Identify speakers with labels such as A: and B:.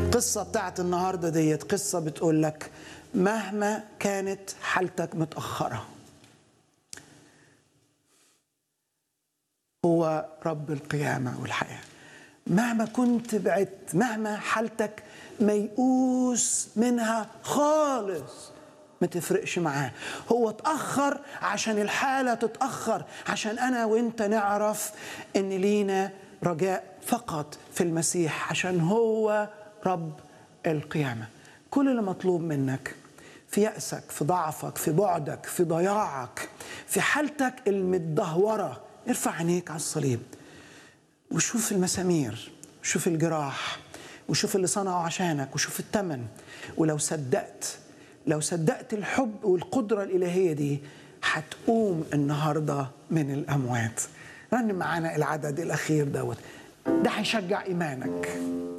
A: القصة بتاعت النهاردة ديت قصة بتقول لك مهما كانت حالتك متأخرة هو رب القيامة والحياة مهما كنت بعدت مهما حالتك ميؤوس منها خالص ما تفرقش معاه هو اتأخر عشان الحالة تتأخر عشان أنا وإنت نعرف إن لينا رجاء فقط في المسيح عشان هو رب القيامة كل اللي مطلوب منك في يأسك في ضعفك في بعدك في ضياعك في حالتك المتدهورة ارفع عينيك على الصليب وشوف المسامير وشوف الجراح وشوف اللي صنعه عشانك وشوف الثمن ولو صدقت لو صدقت الحب والقدرة الإلهية دي هتقوم النهاردة من الأموات رن معانا العدد الأخير دوت ده هيشجع إيمانك